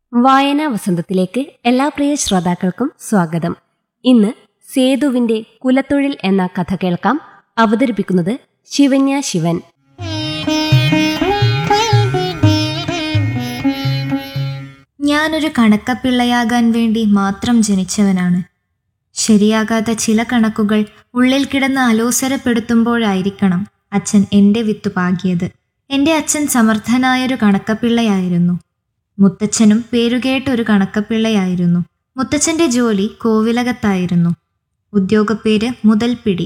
വായനാ വസന്തത്തിലേക്ക് എല്ലാ പ്രിയ ശ്രോതാക്കൾക്കും സ്വാഗതം ഇന്ന് സേതുവിന്റെ കുലത്തൊഴിൽ എന്ന കഥ കേൾക്കാം അവതരിപ്പിക്കുന്നത് ശിവന്യ ശിവൻ ഞാനൊരു കണക്കപ്പിള്ളയാകാൻ വേണ്ടി മാത്രം ജനിച്ചവനാണ് ശരിയാകാത്ത ചില കണക്കുകൾ ഉള്ളിൽ കിടന്ന് അലോസരപ്പെടുത്തുമ്പോഴായിരിക്കണം അച്ഛൻ എൻ്റെ വിത്തു പാകിയത് എൻ്റെ അച്ഛൻ സമർത്ഥനായൊരു കണക്കപ്പിള്ളയായിരുന്നു മുത്തച്ഛനും പേരുകേട്ട ഒരു കണക്കപ്പിള്ളയായിരുന്നു മുത്തച്ഛൻ്റെ ജോലി കോവിലകത്തായിരുന്നു ഉദ്യോഗപ്പേര് മുതൽപ്പിടി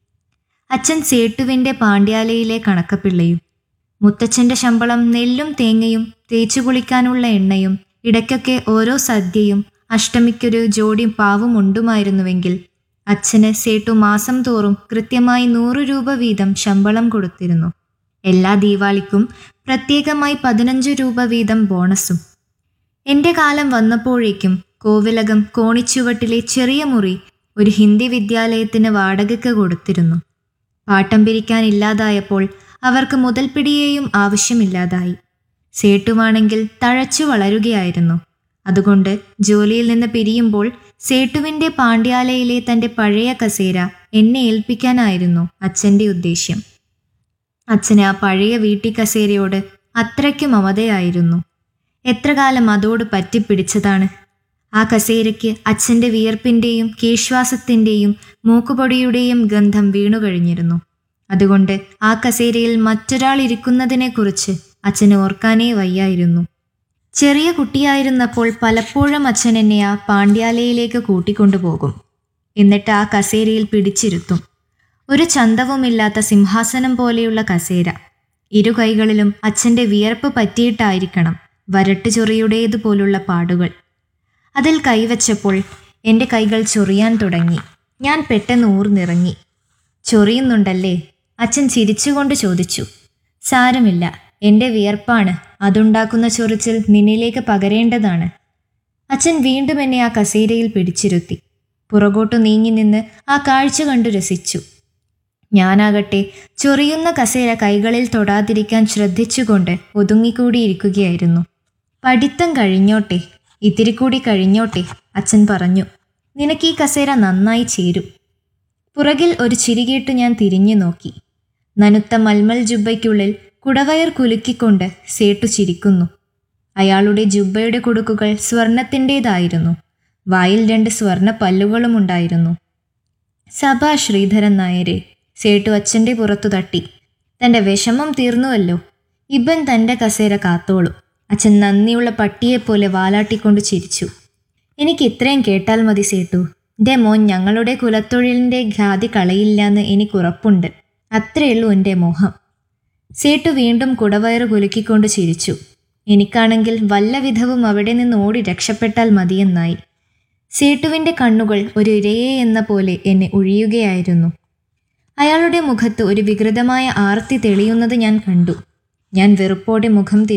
അച്ഛൻ സേട്ടുവിൻ്റെ പാണ്ഡ്യാലയിലെ കണക്കപ്പിള്ളയും മുത്തച്ഛൻ്റെ ശമ്പളം നെല്ലും തേങ്ങയും തേച്ചു കുളിക്കാനുള്ള എണ്ണയും ഇടയ്ക്കൊക്കെ ഓരോ സദ്യയും അഷ്ടമിക്കൊരു ജോഡി പാവും ഉണ്ടുമായിരുന്നുവെങ്കിൽ അച്ഛന് സേട്ടു മാസം തോറും കൃത്യമായി നൂറ് രൂപ വീതം ശമ്പളം കൊടുത്തിരുന്നു എല്ലാ ദീപാവലിക്കും പ്രത്യേകമായി പതിനഞ്ച് രൂപ വീതം ബോണസും എൻ്റെ കാലം വന്നപ്പോഴേക്കും കോവിലകം കോണിച്ചുവട്ടിലെ ചെറിയ മുറി ഒരു ഹിന്ദി വിദ്യാലയത്തിന് വാടകയ്ക്ക് കൊടുത്തിരുന്നു പാട്ടം പിരിക്കാനില്ലാതായപ്പോൾ അവർക്ക് മുതൽപ്പിടിയേയും ആവശ്യമില്ലാതായി സേട്ടുവാണെങ്കിൽ തഴച്ചു വളരുകയായിരുന്നു അതുകൊണ്ട് ജോലിയിൽ നിന്ന് പിരിയുമ്പോൾ സേട്ടുവിൻ്റെ പാണ്ഡ്യാലയിലെ തൻ്റെ പഴയ കസേര എന്നെ ഏൽപ്പിക്കാനായിരുന്നു അച്ഛൻ്റെ ഉദ്ദേശ്യം അച്ഛന് ആ പഴയ വീട്ടി കസേരയോട് അത്രയ്ക്ക് മമതയായിരുന്നു എത്ര കാലം അതോട് പറ്റിപ്പിടിച്ചതാണ് ആ കസേരയ്ക്ക് അച്ഛൻ്റെ വിയർപ്പിൻ്റെയും കേശ്വാസത്തിൻ്റെയും മൂക്കുപൊടിയുടെയും ഗന്ധം വീണുകഴിഞ്ഞിരുന്നു അതുകൊണ്ട് ആ കസേരയിൽ മറ്റൊരാൾ ഇരിക്കുന്നതിനെക്കുറിച്ച് അച്ഛന് ഓർക്കാനേ വയ്യായിരുന്നു ചെറിയ കുട്ടിയായിരുന്നപ്പോൾ പലപ്പോഴും അച്ഛൻ എന്നെ ആ പാണ്ഡ്യാലയിലേക്ക് കൂട്ടിക്കൊണ്ടുപോകും എന്നിട്ട് ആ കസേരയിൽ പിടിച്ചിരുത്തും ഒരു ചന്തവുമില്ലാത്ത സിംഹാസനം പോലെയുള്ള കസേര ഇരു കൈകളിലും അച്ഛൻ്റെ വിയർപ്പ് പറ്റിയിട്ടായിരിക്കണം വരട്ട് ചൊറിയുടേതുപോലുള്ള പാടുകൾ അതിൽ കൈവച്ചപ്പോൾ എൻ്റെ കൈകൾ ചൊറിയാൻ തുടങ്ങി ഞാൻ പെട്ടെന്ന് ഊർന്നിറങ്ങി ചൊറിയുന്നുണ്ടല്ലേ അച്ഛൻ ചിരിച്ചുകൊണ്ട് ചോദിച്ചു സാരമില്ല എൻ്റെ വിയർപ്പാണ് അതുണ്ടാക്കുന്ന ചൊറിച്ചിൽ നിന്നിലേക്ക് പകരേണ്ടതാണ് അച്ഛൻ വീണ്ടും എന്നെ ആ കസേരയിൽ പിടിച്ചിരുത്തി പുറകോട്ടു നീങ്ങി നിന്ന് ആ കാഴ്ച കണ്ടു രസിച്ചു ഞാനാകട്ടെ ചൊറിയുന്ന കസേര കൈകളിൽ തൊടാതിരിക്കാൻ ശ്രദ്ധിച്ചുകൊണ്ട് ഒതുങ്ങിക്കൂടിയിരിക്കുകയായിരുന്നു പഠിത്തം കഴിഞ്ഞോട്ടെ ഇത്തിരി കൂടി കഴിഞ്ഞോട്ടെ അച്ഛൻ പറഞ്ഞു നിനക്ക് ഈ കസേര നന്നായി ചേരും പുറകിൽ ഒരു ചിരികേട്ടു ഞാൻ തിരിഞ്ഞു നോക്കി നനുത്ത മൽമൽ ജുബയ്ക്കുള്ളിൽ കുടവയർ കുലുക്കിക്കൊണ്ട് സേട്ടു ചിരിക്കുന്നു അയാളുടെ ജുബയുടെ കുടുക്കുകൾ സ്വർണത്തിൻ്റേതായിരുന്നു വായിൽ രണ്ട് സ്വർണ പല്ലുകളും ഉണ്ടായിരുന്നു സഭാ ശ്രീധരൻ നായരെ സേട്ടു അച്ഛൻ്റെ പുറത്തു തട്ടി തൻ്റെ വിഷമം തീർന്നുവല്ലോ ഇബൻ തൻ്റെ കസേര കാത്തോളൂ അച്ഛൻ നന്ദിയുള്ള പട്ടിയെപ്പോലെ വാലാട്ടിക്കൊണ്ട് ചിരിച്ചു എനിക്ക് ഇത്രയും കേട്ടാൽ മതി സേട്ടു എൻ്റെ മോൻ ഞങ്ങളുടെ കുലത്തൊഴിലിൻ്റെ ഖ്യാതി കളയില്ലെന്ന് എനിക്കുറപ്പുണ്ട് അത്രയുള്ളൂ എൻ്റെ മോഹം സേട്ടു വീണ്ടും കുടവയറ് കുലുക്കിക്കൊണ്ട് ചിരിച്ചു എനിക്കാണെങ്കിൽ വല്ല വിധവും അവിടെ നിന്ന് ഓടി രക്ഷപ്പെട്ടാൽ മതിയെന്നായി സേട്ടുവിൻ്റെ കണ്ണുകൾ ഒരു ഇരയെ എന്ന പോലെ എന്നെ ഒഴിയുകയായിരുന്നു അയാളുടെ മുഖത്ത് ഒരു വികൃതമായ ആർത്തി തെളിയുന്നത് ഞാൻ കണ്ടു ഞാൻ വെറുപ്പോടെ മുഖം തിരി